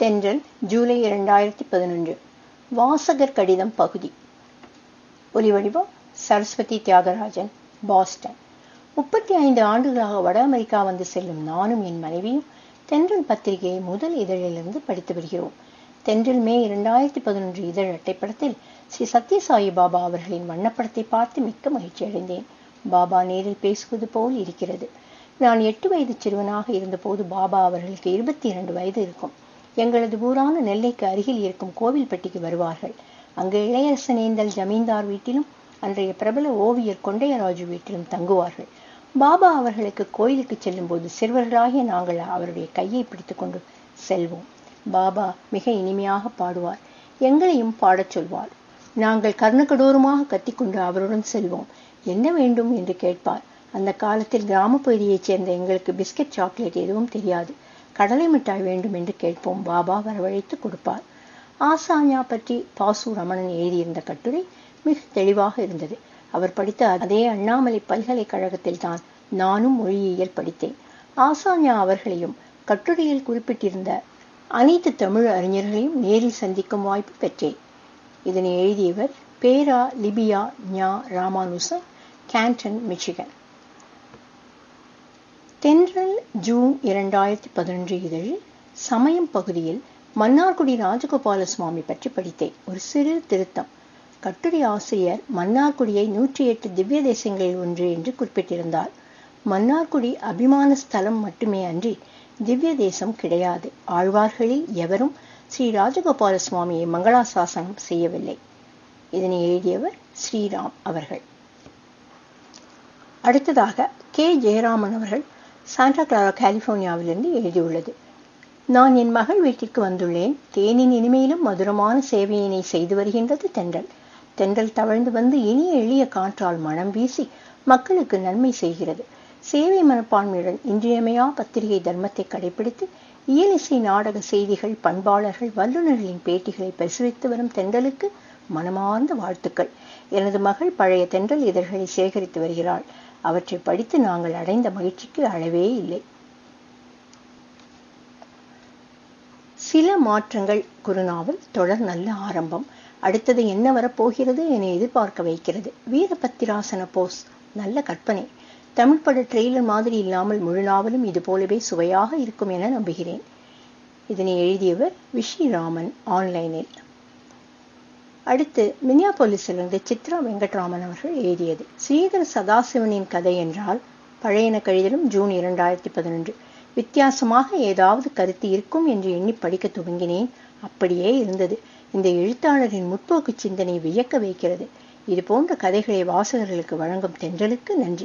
தென்றல் ஜூலை இரண்டாயிரத்தி பதினொன்று வாசகர் கடிதம் பகுதி ஒலிவடிவம் சரஸ்வதி தியாகராஜன் பாஸ்டன் முப்பத்தி ஐந்து ஆண்டுகளாக வட அமெரிக்கா வந்து செல்லும் நானும் என் மனைவியும் தென்றல் பத்திரிகையை முதல் இதழிலிருந்து படித்து வருகிறோம் தென்றல் மே இரண்டாயிரத்தி பதினொன்று இதழ் அட்டைப்படத்தில் ஸ்ரீ சத்யசாயி பாபா அவர்களின் வண்ணப்படத்தை பார்த்து மிக்க மகிழ்ச்சி அடைந்தேன் பாபா நேரில் பேசுவது போல் இருக்கிறது நான் எட்டு வயது சிறுவனாக இருந்தபோது பாபா அவர்களுக்கு இருபத்தி இரண்டு வயது இருக்கும் எங்களது ஊரான நெல்லைக்கு அருகில் இருக்கும் கோவில்பட்டிக்கு வருவார்கள் அங்கு இளையரசனேந்தல் ஜமீன்தார் வீட்டிலும் அன்றைய பிரபல ஓவியர் கொண்டையராஜு வீட்டிலும் தங்குவார்கள் பாபா அவர்களுக்கு கோயிலுக்கு செல்லும் போது சிறுவர்களாகிய நாங்கள் அவருடைய கையை பிடித்துக்கொண்டு செல்வோம் பாபா மிக இனிமையாக பாடுவார் எங்களையும் பாடச் சொல்வார் நாங்கள் கர்ணகடோரமாக கத்திக்கொண்டு அவருடன் செல்வோம் என்ன வேண்டும் என்று கேட்பார் அந்த காலத்தில் கிராம பகுதியைச் சேர்ந்த எங்களுக்கு பிஸ்கட் சாக்லேட் எதுவும் தெரியாது கடலை மிட்டாய் வேண்டும் என்று கேட்போம் பாபா வரவழைத்து கொடுப்பார் ஆசாஞா பற்றி பாசு ரமணன் எழுதியிருந்த கட்டுரை மிக தெளிவாக இருந்தது அவர் படித்த அதே அண்ணாமலை பல்கலைக்கழகத்தில் தான் நானும் மொழியியல் படித்தேன் ஆசாஞா அவர்களையும் கட்டுரையில் குறிப்பிட்டிருந்த அனைத்து தமிழ் அறிஞர்களையும் நேரில் சந்திக்கும் வாய்ப்பு பெற்றேன் இதனை எழுதியவர் பேரா லிபியா ஞா Ramanujan Canton Michigan Thendral June இரண்டாயிரத்தி பதினொன்று இதழில் சமயம் பகுதியில் மன்னார்குடி ராஜகோபால சுவாமி பற்றி படித்தேன் ஒரு சிறு திருத்தம் கட்டுரை ஆசிரியர் மன்னார்குடியை நூற்றி எட்டு திவ்ய தேசங்களில் ஒன்று என்று குறிப்பிட்டிருந்தார் மன்னார்குடி அபிமான ஸ்தலம் மட்டுமே அன்றி திவ்ய தேசம் கிடையாது ஆழ்வார்களில் எவரும் ஸ்ரீ ராஜகோபால சுவாமியை மங்களாசாசனம் செய்யவில்லை இதனை எழுதியவர் ஸ்ரீராம் அவர்கள் அடுத்ததாக கே ஜெயராமன் அவர்கள் சாண்டா கிளாரா கலிபோர்னியாவிலிருந்து எழுதியுள்ளது நான் என் மகள் வீட்டிற்கு வந்துள்ளேன் தேனின் இனிமையிலும் மதுரமான சேவையினை செய்து வருகின்றது தென்றல் தென்றல் தவழ்ந்து வந்து இனிய எளிய காற்றால் மனம் வீசி மக்களுக்கு நன்மை செய்கிறது சேவை மனப்பான்மையுடன் இன்றியமையா பத்திரிகை தர்மத்தை கடைபிடித்து இயலிசை நாடக செய்திகள் பண்பாளர்கள் வல்லுநர்களின் பேட்டிகளை பிரசுரித்து வரும் தென்றலுக்கு மனமார்ந்த வாழ்த்துக்கள் எனது மகள் பழைய தென்றல் இதழ்களை சேகரித்து வருகிறாள் அவற்றை படித்து நாங்கள் அடைந்த மகிழ்ச்சிக்கு அளவே இல்லை சில மாற்றங்கள் குறுநாவல் தொடர் நல்ல ஆரம்பம் அடுத்தது என்ன வரப்போகிறது என எதிர்பார்க்க வைக்கிறது வீரபத்திராசன போஸ் நல்ல கற்பனை தமிழ் பட ட்ரெய்லர் மாதிரி இல்லாமல் முழு நாவலும் இது போலவே சுவையாக இருக்கும் என நம்புகிறேன் இதனை எழுதியவர் விஷிராமன் ஆன்லைனில் அடுத்து மினியாபோலிஸிலிருந்து சித்ரா வெங்கட்ராமன் அவர்கள் எழுதியது ஸ்ரீதர் சதாசிவனின் கதை என்றால் பழையன கழிதலும் ஜூன் இரண்டாயிரத்தி பதினொன்று வித்தியாசமாக ஏதாவது கருத்து இருக்கும் என்று எண்ணி படிக்க துவங்கினேன் அப்படியே இருந்தது இந்த எழுத்தாளரின் முற்போக்கு சிந்தனை வியக்க வைக்கிறது இது போன்ற கதைகளை வாசகர்களுக்கு வழங்கும் தென்றலுக்கு நன்றி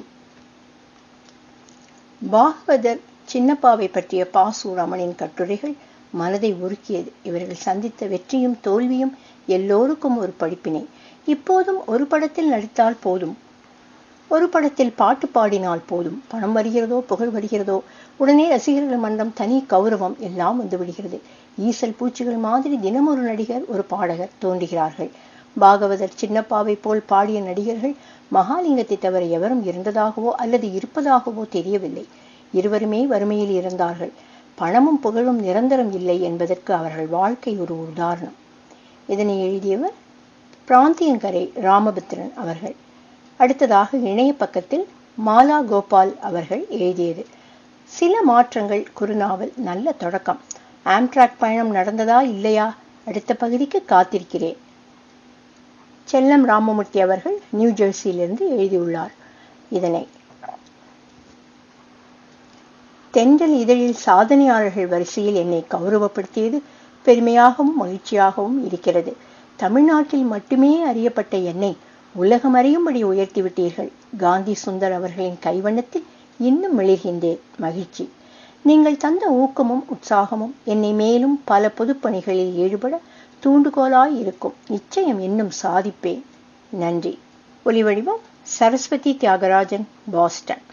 பாகவதர் சின்னப்பாவை பற்றிய பாசு ரமணின் கட்டுரைகள் மனதை உருக்கியது இவர்கள் சந்தித்த வெற்றியும் தோல்வியும் எல்லோருக்கும் ஒரு படிப்பினை இப்போதும் ஒரு படத்தில் நடித்தால் போதும் ஒரு படத்தில் பாட்டு பாடினால் போதும் பணம் வருகிறதோ புகழ் வருகிறதோ உடனே ரசிகர்கள் மன்றம் தனி கௌரவம் எல்லாம் வந்து விடுகிறது ஈசல் பூச்சிகள் மாதிரி தினம் ஒரு நடிகர் ஒரு பாடகர் தோன்றுகிறார்கள் பாகவதர் சின்னப்பாவை போல் பாடிய நடிகர்கள் மகாலிங்கத்தை தவிர எவரும் இருந்ததாகவோ அல்லது இருப்பதாகவோ தெரியவில்லை இருவருமே வறுமையில் இருந்தார்கள் பணமும் புகழும் நிரந்தரம் இல்லை என்பதற்கு அவர்கள் வாழ்க்கை ஒரு உதாரணம் இதனை எழுதியவர் பிராந்தியங்கரை ராமபத்ரன் அவர்கள் அடுத்ததாக இணைய பக்கத்தில் மாலா கோபால் அவர்கள் எழுதியது சில மாற்றங்கள் குறுநாவல் நல்ல தொடக்கம் ஆம்ட்ராக் பயணம் நடந்ததா இல்லையா அடுத்த பகுதிக்கு காத்திருக்கிறேன் செல்லம் ராமமூர்த்தி அவர்கள் நியூ ஜெர்சியிலிருந்து எழுதியுள்ளார் இதனை தென்றல் இதழில் சாதனையாளர்கள் வரிசையில் என்னை கௌரவப்படுத்தியது பெருமையாகவும் மகிழ்ச்சியாகவும் இருக்கிறது தமிழ்நாட்டில் மட்டுமே அறியப்பட்ட என்னை உலகம் அறியும்படி உயர்த்திவிட்டீர்கள் காந்தி சுந்தர் அவர்களின் கைவண்ணத்தில் இன்னும் மிளிர்கின்றேன் மகிழ்ச்சி நீங்கள் தந்த ஊக்கமும் உற்சாகமும் என்னை மேலும் பல பொதுப்பணிகளில் ஈடுபட தூண்டுகோலாய் இருக்கும் நிச்சயம் இன்னும் சாதிப்பேன் நன்றி ஒலிவடிவம் சரஸ்வதி தியாகராஜன் பாஸ்டன்